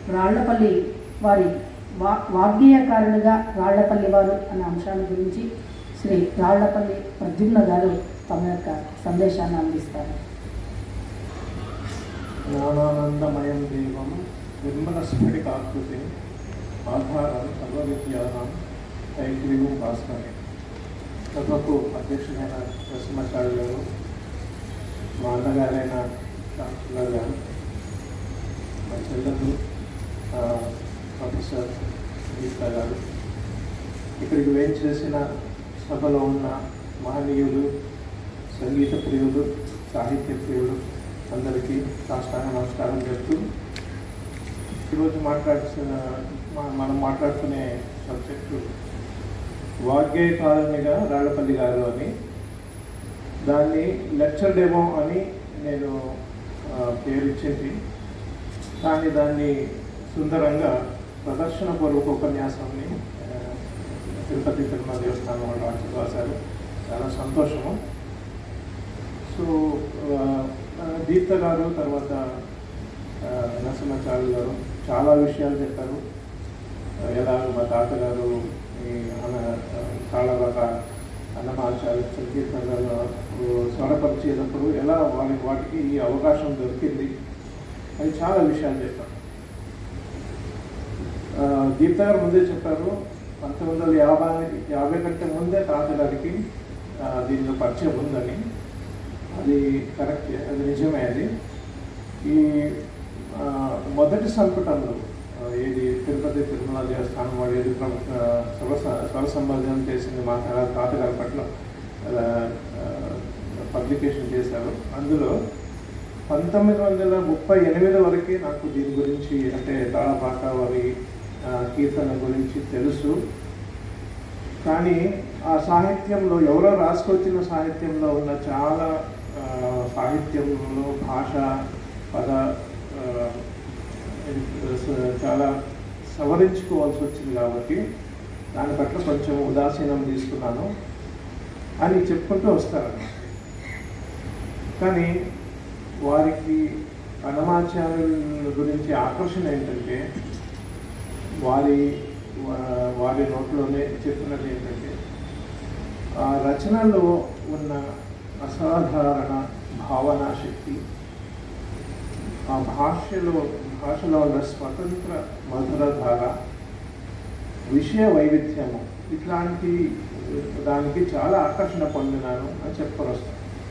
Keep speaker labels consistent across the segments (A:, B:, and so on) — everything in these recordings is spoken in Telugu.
A: రాళ్లపల్లి వారి వా వాగ్గేయకారునిగా రాళ్లపల్లి వారు అనే అంశాన్ని గురించి శ్రీ రాళ్లపల్లి ప్రద్యుమ్న గారు తమ యొక్క సందేశాన్ని అందిస్తారు
B: జ్ఞానానందమయం దేవం నిర్మల స్ఫటికాకృతి ఆధారం సర్వవిద్యానం ఐగ్రీవం భాస్కరి సభకు అధ్యక్షుడైన నరసింహాచార్య గారు మా అన్నగారైన డాక్టర్ గారు మా చెల్లెలు ఆ, ప్రొఫెసర్ గీతా గారు ఇక్కడికి వేయించేసిన సభలో ఉన్న మహనీయులు సంగీత ప్రియులు సాహిత్య ప్రియులు అందరికీ సాష్టాంగ నమస్కారం చెప్తూ ఈరోజు మాట్లాడుతున్న మ- మనం మాట్లాడుకునే సబ్జెక్టు వాగ్గేయ కాలనిగా రాళ్లపల్లి గారు అని దాన్ని లెక్చర్ డెమో అని నేను ఆ, పేరు ఇచ్చింది కానీ దాన్ని సుందరంగా ప్రదర్శన పూర్వక ఉపన్యాసాన్ని ఆ, తిరుపతి తిరుమల దేవస్థానం వాళ్ళు రాసి రాశారు చాలా సంతోషము సో ఆ, ఆ, దీప్త గారు తర్వాత ఆ, నరసింహాచార్య గారు చాలా విషయాలు చెప్పారు ఆ, ఎలా మా తాతగారు ఈ అన్న కాళ్ళ అన్నమాచార్య సంకీర్తనలు స్వరపరిచేటప్పుడు ఎలా వారి వాటికి ఈ అవకాశం దొరికింది అని చాలా విషయాలు చెప్పారు ఆ, దీప్త గారు ముందే చెప్పారు పంతొమ్మిది వందల యాభై యాభై కంటే ముందే తాతగారికి ఆ, దీనిలో పరిచయం ఉందని అది కరెక్ట్ అది నిజమే అది ఈ ఆ, మొదటి సంపుటంలో ఆ, ఏది తిరుపతి తిరుమల దేవస్థానం వాడు ఏది ప్రముఖ స్వర స్వర సంబంధం చేసింది మా తా- తాతగారి పట్ల పబ్లికేషన్ చేశారు అందులో పంతొమ్మిది వందల ముప్పై ఎనిమిది వరకు నాకు దీని గురించి అంటే తాళపాక వారి ఆ, కీర్తన గురించి తెలుసు కానీ ఆ సాహిత్యంలో ఎవరో రాసుకొచ్చిన సాహిత్యంలో ఉన్న చాలా ఆ, సాహిత్యంలో భాష పద ఆ, స- చాలా సవరించుకోవాల్సి వచ్చింది కాబట్టి దాని పట్ల కొంచెం ఉదాసీనం తీసుకున్నాను అని చెప్పుకుంటూ వస్తారన్నమాట కానీ వారికి అన్నమాచార్యుల గురించి ఆకర్షణ ఏంటంటే వారి వా- వారి నోట్లోనే చెప్పినది ఏంటంటే ఆ రచనలో ఉన్న అసాధారణ భావనా శక్తి ఆ భాషలో భాషలో ఉన్న స్వతంత్ర మధుర ధార విషయ వైవిధ్యము ఇట్లాంటి దానికి చాలా ఆకర్షణ పొందినాను అని చెప్పవస్తాను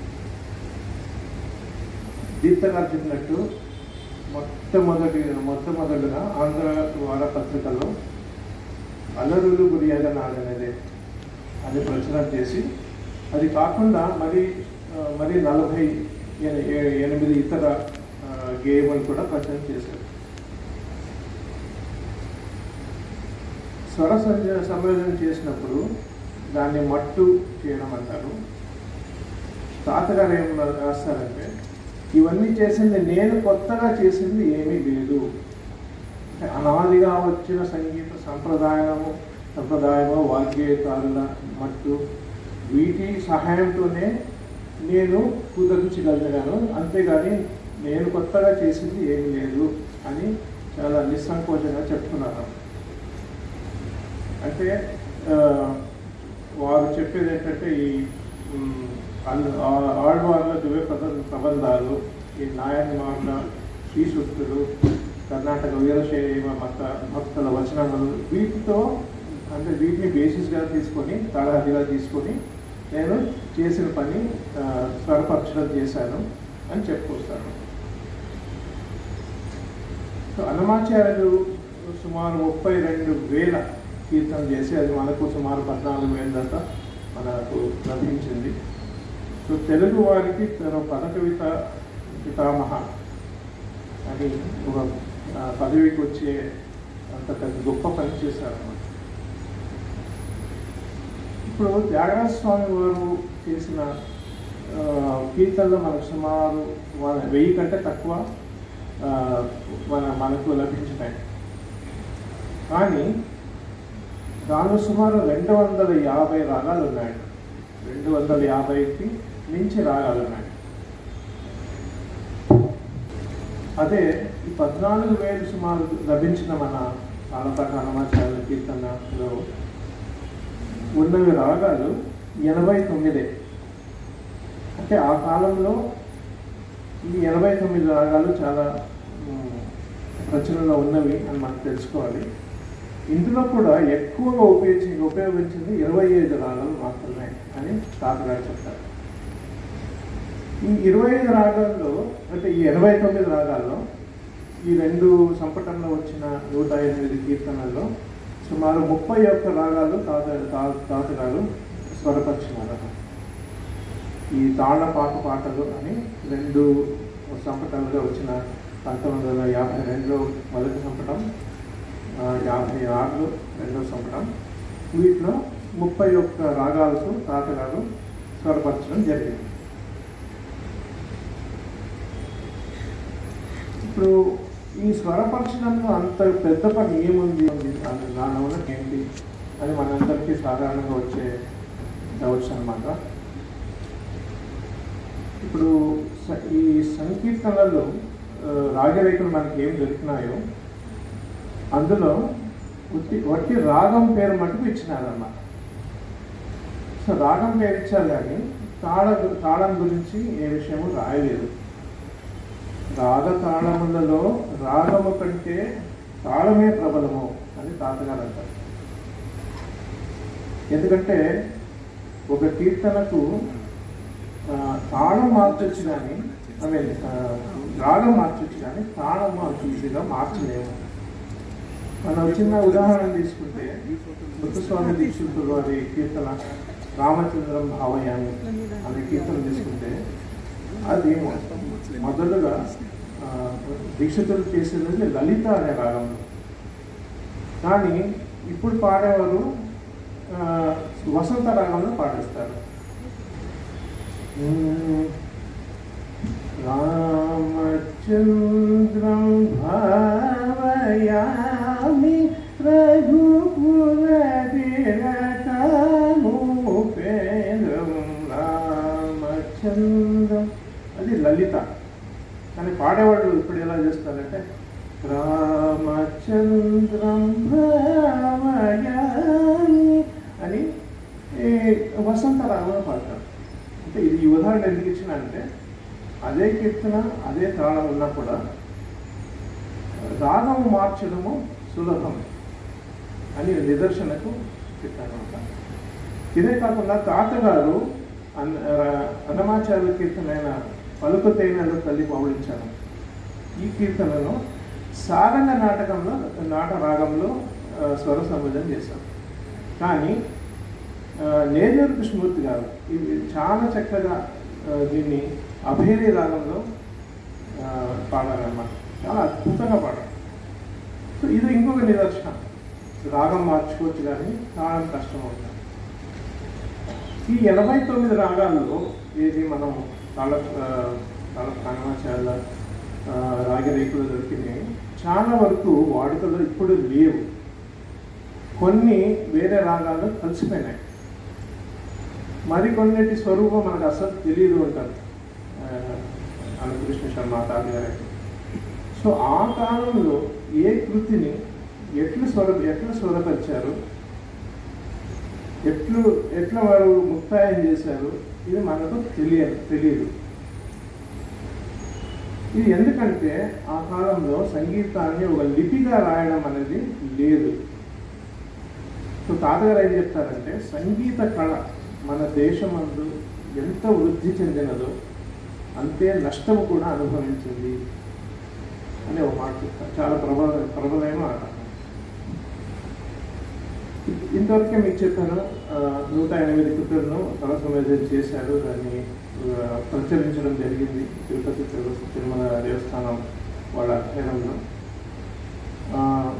B: దీప్త గారు చెప్పినట్టు మొట్టమొదటి మొట్టమొదటిగా ఆంధ్ర వారపత్రికలో అలరులు గురియగా నాడనేది అని ప్రచురణ చేసి అది కాకుండా మరి ఆ, మరి నలభై ఎన- ఏ- ఎనిమిది ఇతర ఆ, గేయములు కూడా ప్రచురణ చేశారు స్వర సంజ సంయోజన చేసినప్పుడు దాన్ని మట్టు చేయడం అంటారు తాతగారు ఏం రాస్తారంటే ఇవన్నీ చేసింది నేను కొత్తగా చేసింది ఏమీ లేదు అంటే అనాదిగా వచ్చిన సంగీత సంప్రదాయము సంప్రదాయము వాద్యకారుల మట్టు వీటి సహాయంతోనే నేను కుదర్చగలిగాను అంతేగాని నేను కొత్తగా చేసింది ఏమీ లేదు అని చాలా నిస్సంకోచంగా చెప్తున్నారు అంటే ఆ, వారు చెప్పేది ఏంటంటే ఈ మ్, అల్- ఆ- ఆళ్వార్ల దివ్య ప్రబ- ప్రబంధాలు ఈ నాయన్మార్ల శ్రీ సూక్తులు కర్ణాటక వీరశైవ మత భక్తుల వచనములు వీటితో అంటే వీటిని బేసిస్గా తీసుకొని తలహదిగా తీసుకొని నేను చేసిన పని ఆ, స్వరపరచడం చేశాను అని చెప్పుకొస్తాను సో అన్నమాచార్యులు సుమారు ముప్పై రెండు వేల కీర్తన చేసి అది మనకు సుమారు పద్నాలుగు వేల దాకా మనకు లభించింది సో తెలుగు వారికి తన పద కవిత పితామహ అని ఒక ఆ, పదవికి వచ్చే అంత పెద్ద గొప్ప పని చేశారు అన్నమాట. ఇప్పుడు త్యాగరాజ స్వామి వారు చేసిన ఆ, కీర్తనలు మనకు సుమారు మన వెయ్యి కంటే తక్కువ ఆ, మన మనకు లభించినాయి కానీ దానిలో సుమారు రెండు వందల యాభై రాగాలు ఉన్నాయి రెండు వందల యాభైకి మించి రాగాలు ఉన్నాయి అదే ఈ పద్నాలుగు వేలు సుమారు లభించిన మన తాళపాక హనుమాచార్య కీర్తనలో ఉన్నవి రాగాలు ఎనభై తొమ్మిదే అంటే ఆ కాలంలో ఈ ఎనభై తొమ్మిది రాగాలు చాలా ఉమ్, ప్రచురణలో ఉన్నవి అని మనం తెలుసుకోవాలి ఇందులో కూడా ఎక్కువగా ఉపయోగించి ఉపయోగించింది ఇరవై ఐదు రాగాలు మాత్రమే అని తాతగారు చెప్తారు ఈ ఇరవై ఐదు రాగాల్లో అంటే ఈ ఎనభై తొమ్మిది రాగాల్లో ఈ రెండు సంపుటంలో వచ్చిన నూట ఎనిమిది కీర్తనల్లో సుమారు ముప్పై ఒక్క రాగాలు తాత తా- తాతగారు స్వరపరిచినారు ఈ తాళపాక పాటలు అని రెండు సంపుటాలుగా వచ్చిన పంతొమ్మిది వందల యాభై రెండులో మొదటి సంపుటం ఆ, యాభై ఆరులో రెండో సంపుటం వీటిలో ముప్పై ఒక్క రాగాలకు తాతగారు స్వరపరచడం జరిగింది ఇప్పుడు ఈ స్వరపరచడంలో అంత పెద్ద పని ఏముంది ఉంది దాని దాని వల్ల ఏంటి అని మనందరికీ సాధారణంగా వచ్చే డౌట్స్ అన్నమాట ఇప్పుడు స- ఈ సంకీర్తనలలో ఆ, రాగరేఖలు మనకి ఏం దొరికినాయో అందులో ఉట్టి వట్టి రాగం పేరు మటుకు ఇచ్చినారన్నమాట సో రాగం పేరు ఇచ్చారు కానీ తాళ తాళం గురించి ఏ విషయము రాయలేదు రాగ తాళములలో రాగము కంటే తాళమే ప్రబలము అని తాతగారు అంటారు ఎందుకంటే ఒక కీర్తనకు ఆ, తాళం మార్చొచ్చు కానీ ఐ మీన్ రాగం మార్చొచ్చు కానీ తాళం అంత ఈజీగా మార్చలేము మనం చిన్న ఉదాహరణ తీసుకుంటే ముత్తుస్వామి దీక్షితులు వారి కీర్తన రామచంద్రం భావయామి అనే కీర్తన తీసుకుంటే అది మొ- మొదలుగా ఆ, దీక్షితులు చేసేది లలిత అనే రాగంలో కానీ ఇప్పుడు పాడేవారు ఆ, వసంత రాగంలో పాటిస్తారు రామచంద్రం భావయామి రఘుపురతిరకముపేంద్రం రామచంద్రం అది లలిత కానీ పాడేవాళ్ళు ఇప్పుడు ఎలా చేస్తారంటే రామచంద్రం భావయామి అని ఈ వసంత రాగంలో పాడతారు అంటే ఇది ఈ ఉదాహరణ ఎందుకు ఇచ్చిన అంటే అదే కీర్తన అదే తాళం ఉన్నా కూడా రాగం మార్చడము సులభం అని నిదర్శనకు చెప్పారనమాట ఇదే కాకుండా తాతగారు అన్న రా- అన్నమాచార్య కీర్తనైన పలుకు తేనెలు తల్లి పౌడించాను ఈ కీర్తనను సారంగ నాటకంలో నాట రాగంలో ఆ, స్వర సంబోధన చేశాం కానీ ఆ, నేజూరు కృష్ణమూర్తి గారు ఇది చాలా చక్కగా ఆ, దీన్ని అభేరి రాగంలో ఆ, పాడారన్నమాట చాలా అద్భుతంగా పాడారు సో ఇది ఇంకొక నిదర్శనం రాగం మార్చుకోవచ్చు కానీ తాళం కష్టం అవుతుంది ఈ ఎనభై తొమ్మిది రాగాల్లో ఏది మనం తాళ ఆ, తాళ కాణమాచార్య రాగిరేకులు దొరికినాయి చాలా వరకు వాడుకలో ఇప్పుడు లేవు కొన్ని వేరే రాగాలు కలిసిపోయినాయి మరికొన్నిటి స్వరూపం మనకు అసలు తెలియదు అంటారు ఆ, అనుకృష్ణ శర్మ తాత గారికి సో ఆ కాలంలో ఏ కృతిని ఎట్లు స్వర ఎట్లా స్వరపరిచారు ఎట్లు ఎట్లా వారు ముక్తాయం చేశారు ఇది మనకు తెలియదు తెలియదు ఇది ఎందుకంటే ఆ కాలంలో సంగీతాన్ని ఒక లిపిగా రాయడం అనేది లేదు సో తాతగారు ఏం చెప్తారంటే సంగీత కళ మన దేశమందు ఎంత వృద్ధి చెందినదో అంతే నష్టము కూడా అనుభవించింది అని ఒక మాట చెప్తారు చాలా ప్రబల ప్రబలమైన మాట ఇంతవరకే మీకు చెప్పాను ఆ, నూట ఎనిమిది కృతులను సరస్వమేధం చేశారు దాన్ని ఆ, ప్రచురించడం జరిగింది తిరుపతి తిరు- తిరుమల దేవస్థానం వాళ్ళ అధ్యయనంలో ఆ,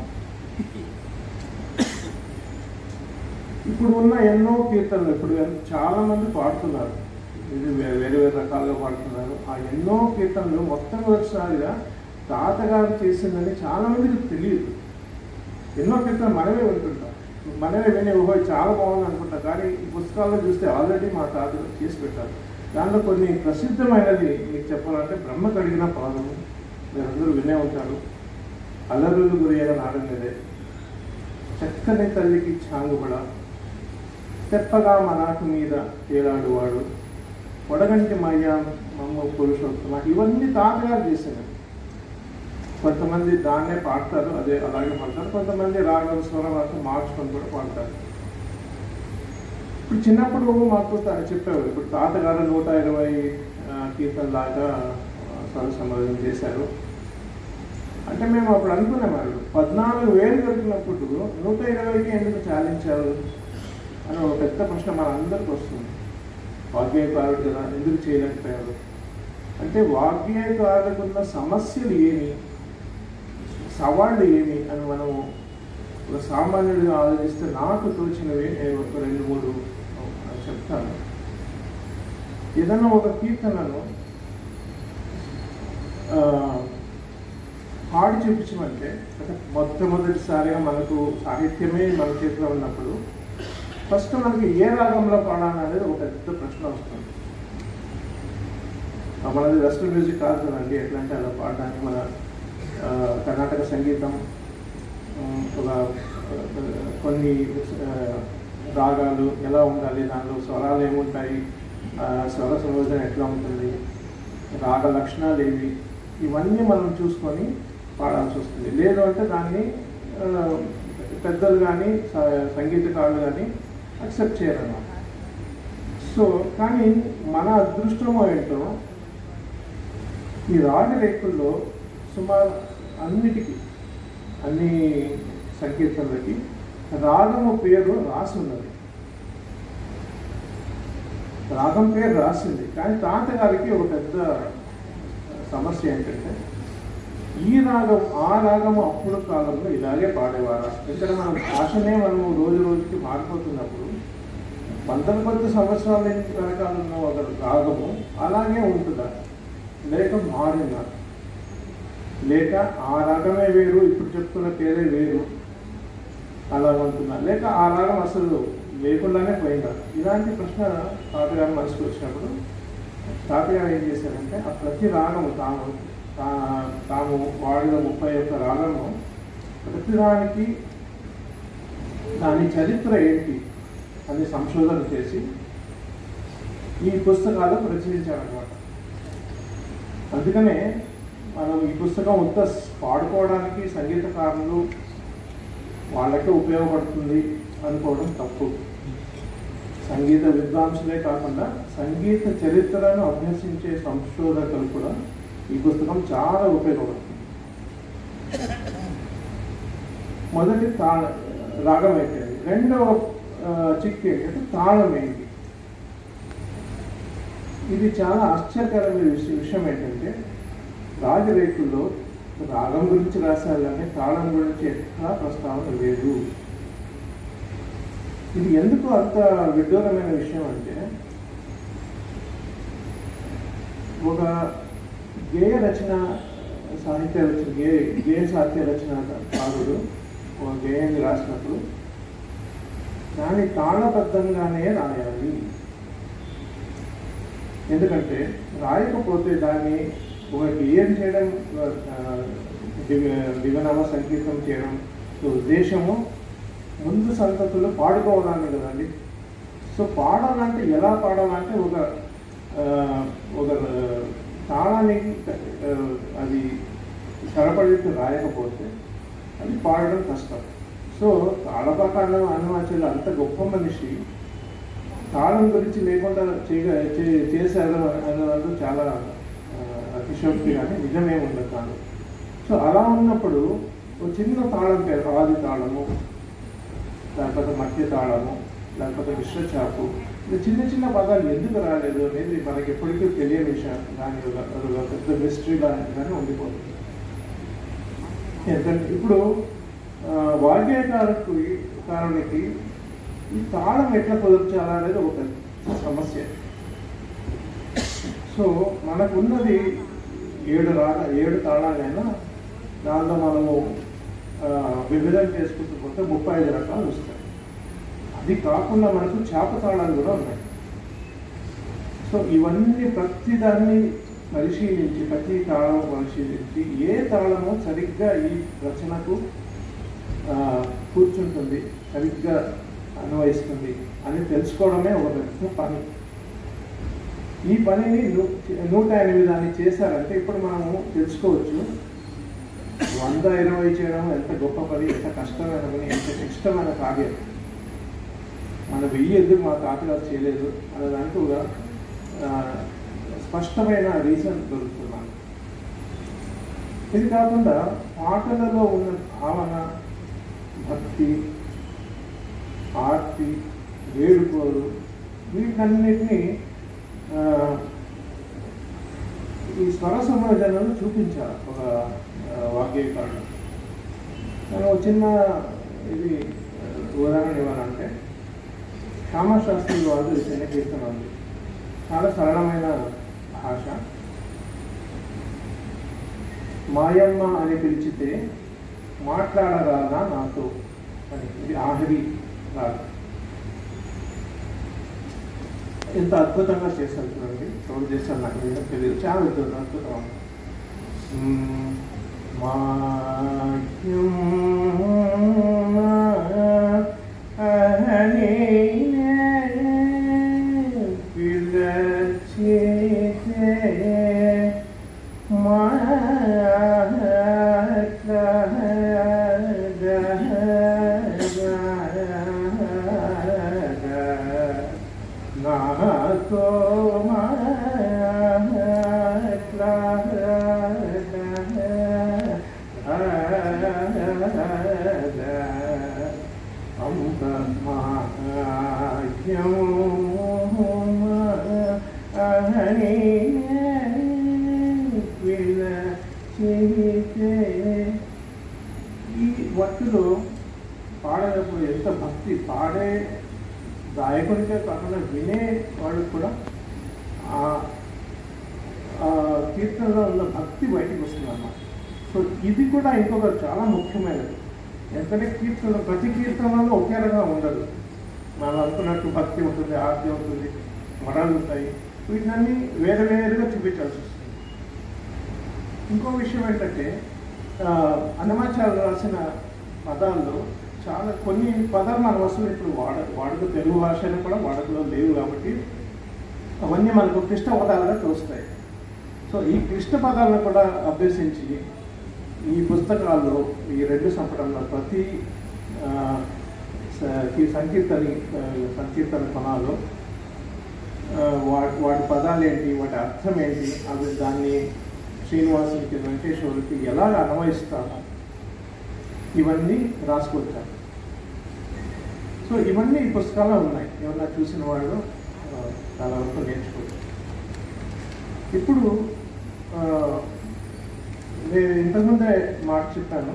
B: ఇప్పుడు ఉన్న ఎన్నో కీర్తనలు ఇప్పుడు ఎన్- చాలా మంది పాడుతున్నారు ఇది వే- వేరే వేరే రకాలుగా పాడుతున్నారు ఆ ఎన్నో కీర్తనలు మొత్తం ఒకసారిగా తాతగారు చేసిందని చాలా మందికి తెలియదు ఎన్నో కీర్తనలు మనమే వింటుంటాం మనమే విని ఓహో ఇది చాలా బాగుంది అనుకుంటాం కానీ ఈ పుస్తకాల్లో చూస్తే ఆల్రెడీ మా తాతగారు చేసి పెట్టారు దానిలో కొన్ని ప్రసిద్ధమైనది మీకు చెప్పాలంటే బ్రహ్మ కడిగిన పాదము మీరందరూ వినే ఉంటారు అలరులు గురియల నాడనిదే చక్కని తల్లికి చాంగుబడ తెప్పగా మనాకు మీద తేలాడువాడు వడగంటి మయ్య మమ్మ పురుషోత్తమ ఇవన్నీ తాతగారు చేశారు కొంతమంది దాన్నే పాడతారు అదే అలాగే పాడతారు కొంతమంది రాగం స్వరం అర్థం మార్చుకొని కూడా పాడతారు ఇప్పుడు చిన్నప్పుడు మాకు తా- చెప్పేవారు ఇప్పుడు తాతగారు నూట ఇరవై కీర్తన లాగా స్వర సంబోధన చేశారు అంటే మేము అప్పుడు అనుకునేవాళ్ళు పద్నాలుగు వేలు దొరికినప్పుడు నూట ఇరవైకి ఎందుకు చాలించారు అని ఒక పెద్ద ప్రశ్న మన అందరికి వస్తుంది వాగ్గేయకారుడు కదా ఎందుకు చేయలేకపోయారు అంటే వాగ్గేయకారులకు ఉన్న సమస్యలు ఏమి సవాళ్ళు ఏమి అని మనం ఒక సామాన్యుడిగా ఆలోచిస్తే నాకు తోచినవి నేను ఒక రెండు మూడు చెప్తాను ఏదైనా ఒక కీర్తనను ఆ, పాడి చూపించమంటే అంటే మొట్టమొదటిసారిగా మనకు సాహిత్యమే మన చేతిలో ఉన్నప్పుడు ఫస్ట్ మనకి ఏ రాగంలో పాడాలి అనేది ఒక పెద్ద ప్రశ్న వస్తుంది ఆ, మనది వెస్ట్రన్ మ్యూజిక్ కాదు కదండి ఎట్లా అంటే అలా పాడడానికి మన ఆ, కర్ణాటక సంగీతం ఉమ్, ఒక ఆ, కొన్ని ఆ, రాగాలు ఎలా ఉండాలి దానిలో స్వరాలు ఏముంటాయి ఆ, స్వర సంయోజన ఎట్లా ఉంటుంది రాగ లక్షణాలు ఏవి ఇవన్నీ మనం చూసుకొని పాడాల్సి వస్తుంది లేదు అంటే దాన్ని ఆ, పెద్దలు కానీ సంగీతకారులు కానీ అక్సెప్ట్ చేయరన్నమాట సో కానీ మన అదృష్టమో ఏంటో ఈ రాగరేకుల్లో సుమారు అన్నిటికీ అన్ని సంకీర్తనలకి రాగము పేరు రాసి ఉన్నది రాగం పేరు రాసింది కానీ తాతగారికి ఒక పెద్ద సమస్య ఏంటంటే ఈ రాగం ఆ రాగము అప్పుడు కాలంలో ఇలాగే పాడేవారా ఇక్కడ మన భాషనే మనము రోజు రోజుకి మారిపోతున్నప్పుడు వందల కొద్ది సంవత్సరాల నుంచి వెనకాల ఉన్న ఒక రాగము అలాగే ఉంటుందా లేక మారిందా లేక ఆ రాగమే వేరు ఇప్పుడు చెప్తున్న పేరే వేరు అలా ఉంటుందా లేక ఆ రాగం అసలు లేకుండానే పోయిందా ఇలాంటి ప్రశ్న తాతగారు మనసుకు వచ్చినప్పుడు తాతగారు ఏం చేశారంటే ఆ ప్రతి రాగము తాము తా- తాము వాడిన ముప్పై ఒక్క రాగము ప్రతి దానికి దాని చరిత్ర ఏంటి అని సంశోధన చేసి ఈ పుస్తకాలు ప్రచురించారనమాట అందుకనే మనం ఈ పుస్తకం ఉత్త పాడుకోవడానికి సంగీతకారులు వాళ్ళకే ఉపయోగపడుతుంది అనుకోవడం తప్పు సంగీత విద్వాంసులే కాకుండా సంగీత చరిత్రను అభ్యసించే సంశోధకులు కూడా ఈ పుస్తకం చాలా ఉపయోగపడుతుంది మొదటి తాళ రాగం అయిపోయింది రెండవ ఆ, చిక్కు ఏంటంటే తాళం ఏంటి ఇది చాలా ఆశ్చర్యకరమైన విషయం విషయం ఏంటంటే రాజరేకుల్లో రాగం గురించి రాశారు కానీ తాళం గురించి ఎట్లా ప్రస్తావన లేదు ఇది ఎందుకు అంత విడ్డూరమైన విషయం అంటే ఒక గేయ రచన సాహిత్య రచన గే గేయ సాహిత్య రచన కారుడు ఒక గేయాన్ని రాసినప్పుడు దాన్ని తాళబద్ధంగానే రాయాలి ఎందుకంటే రాయకపోతే దాన్ని ఒక గేయం చేయడం ఆ, దివ్య- దివ్యనామ సంకీర్తనం చేయడం సో ఉద్దేశము ముందు సంతతులు పాడుకోవడానికి కదండి సో పాడాలంటే ఎలా పాడాలంటే ఒక ఆ, ఒక ఆ, తాళానికి ఆ, అది సరపడితే రాయకపోతే అది పాడడం కష్టం సో తాళపాకాల అనువాచాలు అంత గొప్ప మనిషి తాళం గురించి లేకుండా చేయగ చే- చేశారు అన్నదాంట్లో చాలా ఆ, అతిశయోక్తి కానీ నిజమే ఉండదు తాను సో అలా ఉన్నప్పుడు ఒక చిన్న తాళం పేరు ఆది తాళము లేకపోతే మధ్య తాళము లేకపోతే విశ్వచాపు ఇలా చిన్న చిన్న పదాలు ఎందుకు రాలేదు అనేది మనకి ఎప్పటికీ తెలియని విషయం దాని ఒక ఒక పెద్ద మిస్టరీ లాంటిగానే ఉండిపోతుంది ఎందుకంటే ఇప్పుడు ఆ, వాగ్గేయకారుకు కారునికి ఈ తాళం ఎట్లా కుదర్చాలా అనేది ఒక పెద్ద సమస్య సో మనకున్నది ఏడు రాగ ఏడు తాళాలైనా దానిలో మనము ఆ, విభజన చేసుకుంటూ పోతే ముప్పై ఐదు రకాలు వస్తాయి అది కాకుండా మనకు చేప తాళాలు కూడా ఉన్నాయి సో ఇవన్నీ ప్రతి దాన్ని పరిశీలించి ప్రతి తాళం పరిశీలించి ఏ తాళము సరిగ్గా ఈ రచనకు ఆ, కూర్చుంటుంది సరిగ్గా అన్వయిస్తుంది అని తెలుసుకోవడమే ఒక పెద్ద పని ఈ పనిని నూ- నూట ఎనిమిది దాన్ని చేశారంటే ఇప్పుడు మనము తెలుసుకోవచ్చు వంద ఇరవై చేయడం ఎంత గొప్ప పని ఎంత కష్టమైన పని ఎంత ఇష్టమైన కార్యం మన వెయ్యి ఎందుకు మా తాతగారు చేయలేదు అనే దానికి ఒక ఆ, స్పష్టమైన రీజన్ దొరుకుతున్నాను ఇది కాకుండా పాటలలో ఉన్న భావన భక్తి ఆర్తి వేడుకోలు వీటన్నిటినీ ఆ, ఈ స్వర సమాజంలో చూపించారు ఒక ఆ, వాగ్గేయకారుడు నేను ఒక చిన్న ఇది ఆ, ఉదాహరణ ఇవ్వాలంటే శ్యామశాస్త్రి వారు చిన్న కీర్తన ఉంది చాలా సరళమైన భాష మాయమ్మ అని పిలిచితే మాట్లాడరాదా నాతో అని ఇది ఆహరి రాదు ఎంత అద్భుతంగా చేశారు చూడండి ఎవరు చేశారు నాకు ఏమీ తెలియదు చాలా అద్భుతం అద్భుతం మ్మ్. మాయమ్మ అని పిలచితే నాతో ఈ వట్టులో పాడేటప్పుడు ఎంత భక్తి పాడే గాయకుడికే కాకుండా వినే వాళ్ళు కూడా ఆ ఆ కీర్తనలో ఉన్న భక్తి బయటకు వస్తుంది అన్నమాట సో ఇది కూడా ఇంకొక చాలా ముఖ్యమైనది ఎందుకంటే కీర్తన ప్రతి కీర్తనలో ఒకే రకంగా ఉండదు మనం అనుకున్నట్టు భక్తి ఉంటుంది ఆర్తి ఉంటుంది మరాలు ఉంటాయి వీటినన్నీ వేరు వేరుగా చూపించాల్సి వస్తుంది ఇంకో విషయం ఏంటంటే ఆ, అన్నమాచార్య రాసిన పదాల్లో చాలా కొన్ని పదాలు మన వస్తువులు ఇప్పుడు వాడ వాడుక తెలుగు భాషలో కూడా వాడుకలో లేవు కాబట్టి అవన్నీ మనకు క్లిష్ట పదాలుగా తోస్తాయి సో ఈ క్లిష్ట పదాలను కూడా అభ్యసించి ఈ పుస్తకాల్లో ఈ రెండు సంపుటంలో ప్రతి ఆ, స- ఈ సంకీర్తని ఆ, సంకీర్తన కొనాలో ఆ, వాటి వాటి పదాలు ఏంటి వాటి అర్థం ఏంటి అవి దాన్ని శ్రీనివాసునికి వెంకటేశ్వరుడికి ఎలా అన్వయిస్తాము ఇవన్నీ రాసుకొచ్చాను సో ఇవన్నీ ఈ పుస్తకాల్లో ఉన్నాయి ఏమన్నా చూసిన వాళ్ళు ఆ, చాలా వరకు నేర్చుకోవచ్చు ఇప్పుడు ఆ, నేను ఇంతకుముందే మాట చెప్పాను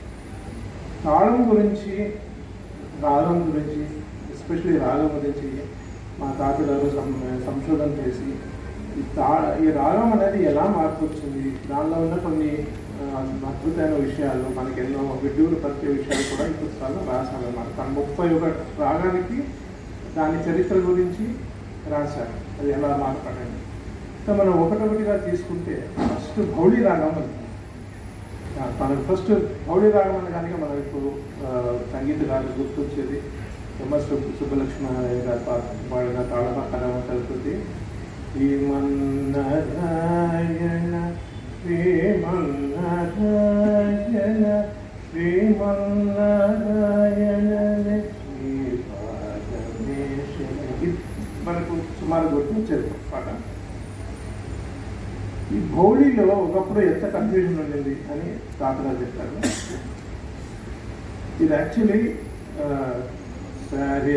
B: తాళం గురించి రాగం గురించి ఎస్పెషలీ రాగం గురించి మా తాతగారు సం- సంశోధన చేసి ఈ తా ఈ రాగం అనేది ఎలా మార్పు వచ్చింది దానిలో ఉన్న కొన్ని ఆ, అద్భుతమైన విషయాలు మనకి ఎన్నో విడ్డూరు పరిచే విషయాలు కూడా ఈ పుస్తకాల్లో రాశారు అన్నమాట తన ముప్పై ఒక రాగానికి దాని చరిత్ర గురించి రాశారు అది ఎలా మార్పడండి సో మనం ఒకటొకటిగా తీసుకుంటే ఫస్ట్ భౌళి రాగం ఉంది ఆ, మనకు ఫస్ట్ భౌళి రాగం అనగానే మనకు ఇప్పుడు ఆ, సంగీతగారు గుర్తొచ్చేది ఎంఎస్ సుబ్బ- సుబ్బలక్ష్మి గారు పా- పాడిన తాళపక్కన ఉంటుంది శ్రీమన్నారాయణ శ్రీమన్నారాయణ శ్రీమన్నారాయణ ఇది మనకు సుమారు గుర్తించారు పాట ఈ భౌళిలో ఒకప్పుడు ఎంత కన్ఫ్యూజన్ ఉండింది అని తాతగారు చెప్పారు ఇది యాక్చువల్లీ సరే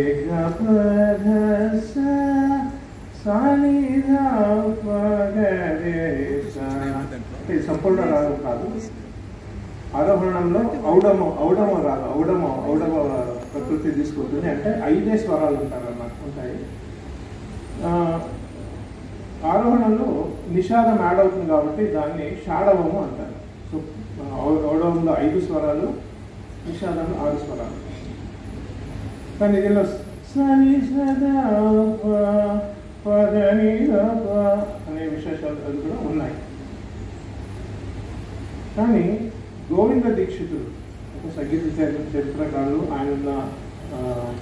B: అంటే సంపూర్ణ రాగం కాదు ఆరోహణంలో ఔడమ ఔడమ రాగం ఔడమ ఔడమ ప్రకృతి తీసుకుంటుంది అంటే ఐదే స్వరాలు ఉంటారు అన్నమాట ఉంటాయి ఆ, ఆరోహణంలో నిషాదం యాడ్ అవుతుంది కాబట్టి దాన్ని షాడవము అంటారు సో ఔ- ఔడవంలో ఐదు స్వరాలు నిషాదంలో ఆరు స్వరాలు కానీ దీనిలో సని సదా ప, పదని ద ప అనే విశేషాలు అది కూడా ఉన్నాయి కానీ గోవింద దీక్షితుడు ఒక సంగీత చరి- చరిత్రకారులు ఆయన ఉన్న ఆ,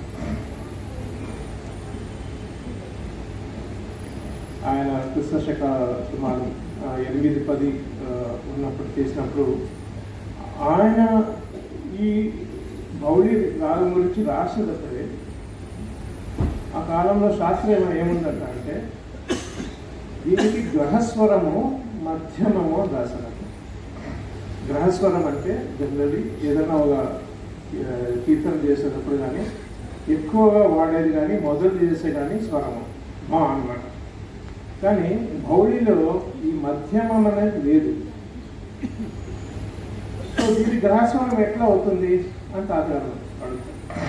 B: ఆయన కృష్ణశక సుమారు ఆ, ఎనిమిది పది ఆ, ఉన్నప్పుడు చేసినప్పుడు ఆయన ఈ మౌలి రాగం గురించి రాసేటప్పుడే ఆ కాలంలో శాస్త్రీయం ఏముందంట అంటే దీనికి గ్రహస్వరము మధ్యమము అని రాశారు గ్రహస్వరం అంటే జనరలీ ఏదైనా ఒక ఆ, కీర్తన చేసేటప్పుడు కానీ ఎక్కువగా వాడేది కానీ మొదలు చేసే కానీ స్వరము మా అన్నమాట కానీ భౌళిలో ఈ మధ్యమం అనేది లేదు సో దీని గ్రహస్వరం ఎట్లా అవుతుంది అని తాతారు అడుగుతారు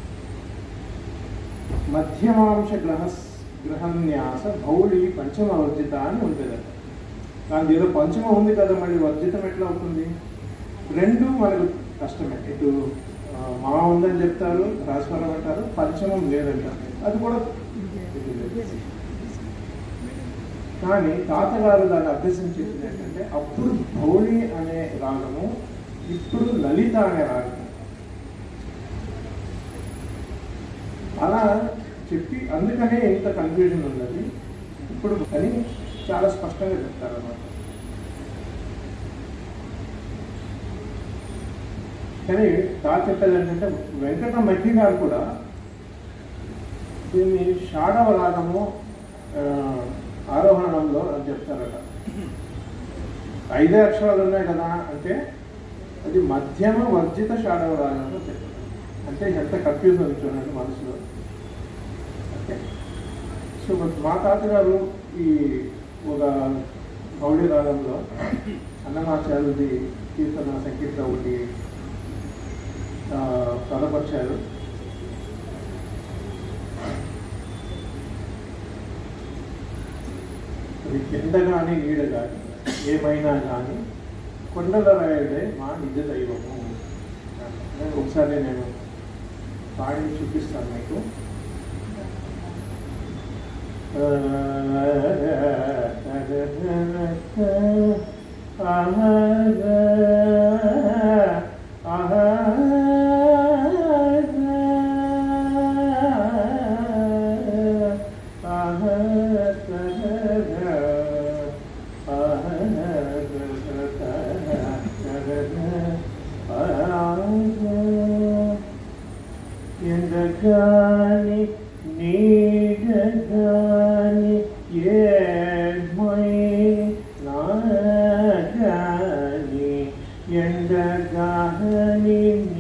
B: మధ్యమాంశ గ్రహ గ్రహన్యాస భౌళి పంచమ వర్జిత అని ఉంటుంది దాని ఏదో పంచమ ఉంది కదా మళ్ళీ వర్జితం ఎట్లా అవుతుంది రెండు మనకు కష్టమే ఇటు ఆ, మా ఉందని చెప్తారు గ్రహస్వరం అంటారు పంచమం లేదంటారు అది కూడా కానీ తాతగారు దాన్ని అభ్యసించేది ఏంటంటే అప్పుడు భౌళి అనే రాగము ఇప్పుడు లలిత అనే రాగము అలా చెప్పి అందుకనే ఇంత కన్ఫ్యూజన్ ఉన్నది ఇప్పుడు అని చాలా స్పష్టంగా చెప్తారు అన్నమాట కానీ తాత చెప్పేది ఏంటంటే వెంకట మధ్య గారు కూడా దీన్ని షాడవ రాగము ఆ, ఆరోహణంలో అని చెప్తారట ఐదే అక్షరాలు ఉన్నాయి కదా అంటే అది మధ్యమ వర్జిత షాడవ రాగంలో చెప్తారు అంటే ఎంత కన్ఫ్యూజ్ ఉంది చూడండి మనసులో ఓకే సో బట్ మా తాతగారు ఈ ఒక గౌడీ రాగంలో అన్నమాచార్యుడి కీర్తన సంకీర్తన ఒకటి ఆ, పదపరిచారు అది కింద కానీ నీడ కానీ ఏమైనా కానీ కొండల రాయుడే మా నిజ దైవము నేను ఒకసారి నేను పాడి చూపిస్తాను మీకు ఎండగాని నీడగాని ఏమై నాగాని ఎండగాని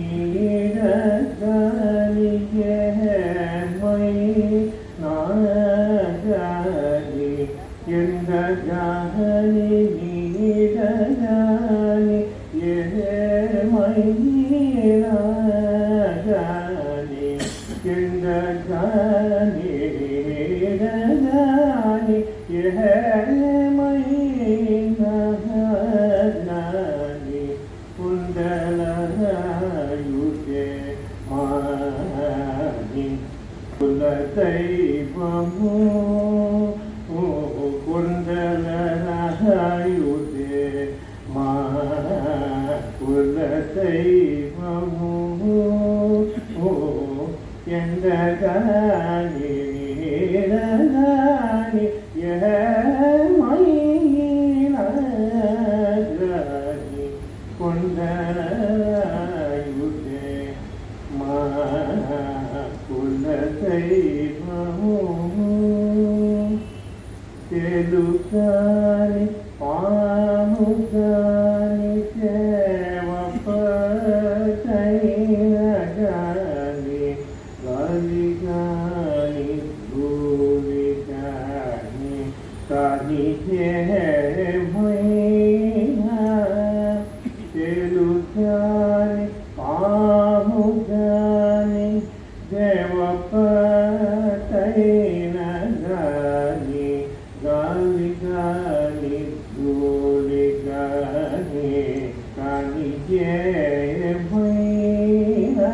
B: నీడగాని ఏమై నాగాని ఎండగాని నీడగాని ఏమై నాగాని ఎండగాని నీడగాని ఏమై నాగాని కుండలయుతే మాని కులదైవము కుండలయుతే మా కులదైవము ఎండగాని నీడగాని ఏమైనాగాని కొండయుతే మా కులదైవము తెలుగాని పాము గాని దేవపతైన గాని గాలి గాని భూమి గాని కాని ఏమైనా తెలుగాని పాము గాని దేవపతైన గాని గాలి గాలి గోలి గాని కాని ఏమైనా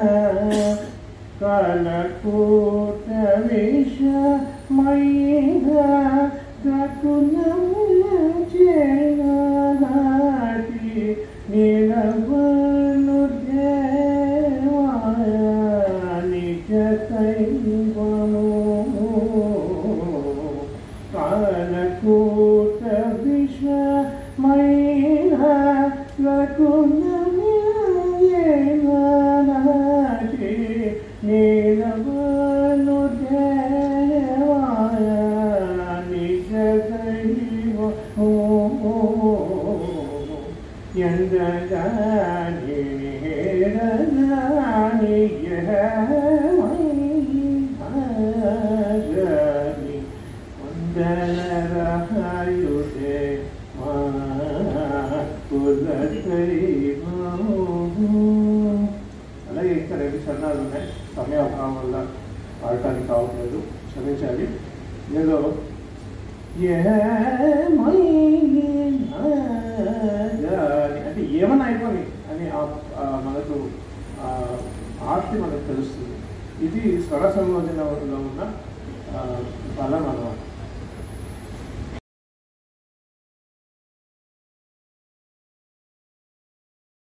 B: కలకూట విష మైగా కకునములచేనాటి నీలవను దేవా నిజ దైవము కాలకూట విశ్వమైన లకునములచేనాటి నీలవను దేవా నిజ దైవము ఎందగాని నేరనాని యహమై వందనరహాయుతే మా కులదైవము. అలాగే ఇంకా రెండు చరణాలు ఉన్నాయి సమయాభావం వల్ల పాడటానికి కావట్లేదు క్షమించాలి ఇందులో ఏమైనా అంటే ఏమన్నా అయిపోయి అని ఆ- ఆ మనకు ఆ ఆర్తి మనకు తెలుస్తుంది ఇది స్వర సంయోజనలో ఉన్న ఆ, బలం అన్నమాట